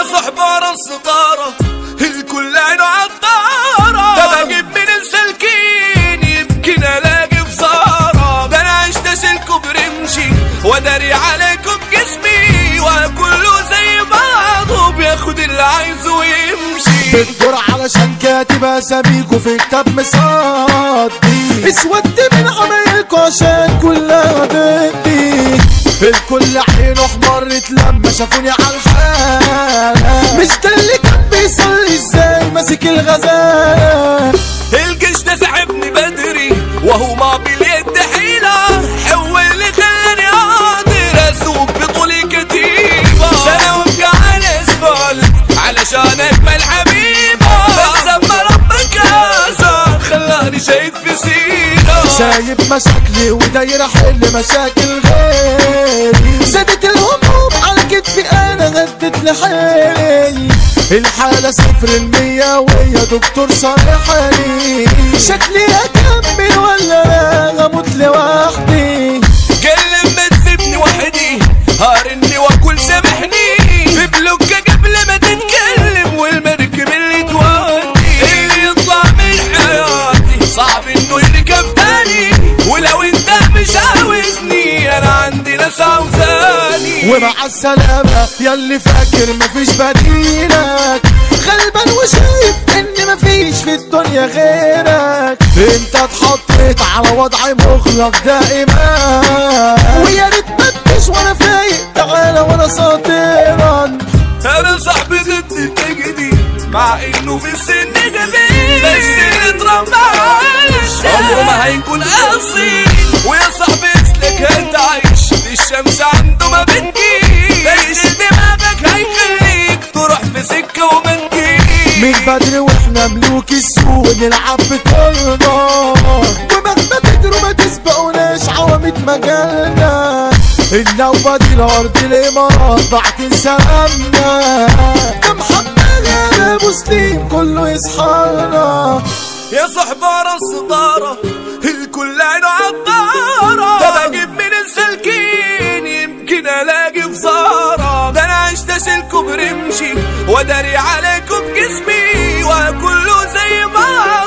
يا صحبة راس طارة الكل عينه عطارة ده بجيب من السلكين يمكن الاقي بصارة ده انا عشت اشيلكوا برمشي واداري عليكم جسمي وكله زي بعضه بياخد اللي عايزه ويمشي بتدور علشان كاتب اساميكوا في كتاب مصدي اسودت من عملكوا عشان كلها ضدي الكل عينه احمرت لما شافوني على الحال مش ده اللي كان بيصلي ازاي ماسك الغزال الجيش ده سحبني بدري وهو ما باليد حيلة حول اللي خلاني قادر اسوق بطولي كتيبة سنة وابقى على اسفلت علشان اجمل حبيبة بس اما ربك ازر خلاني شايف في سيرة سايب مشاكلي وداير احل مشاكل غيري زادت الهموم على كتفي انا غدت لحالي الحالة صفر المية ويا دكتور صالحني شكلي اكمل ولا انا اموت لوحدي قال ما تسيبني وحدي هارني واكل سامحني في بلوكة قبل ما تتكلم والمركب اللي تودي اللي يطلع من حياتي صعب انه يركب تاني ولو انت مش عاوزني انا عندي ناس عاوزاني ومع السلامة ياللي فاكر مفيش بديلك غلبان وشايف ان مفيش في الدنيا غيرك انت اتحطيت على وضع مغلق دائما ويا ريت مدش وانا فايق تعالى وانا ساطرا انا صاحبي ضد التجدي مع انه في السن جديد بس اللي اتربى عايش عمره ما هيكون اصيل ويا صاحبي اسلك انت عايش الشمس عنده ما بتجيش بس دماغك هيخليك تروح في سكه وما تجيش من بدري واحنا ملوك السوق نلعب بطولنا ومهما تجروا ما تسبقوناش عوامة مجالنا النوبة دي الأرض الإمارات بعتين سلامنا يا محمد يا مسلم كله يصحانا يا صحبة راس طارة الكل عينه عطارة ده بجيب من السلكين يمكن الاقي بصارة ده انا عشت اشيلكوا برمشي واداري عليكم جسمي وكله زي بعض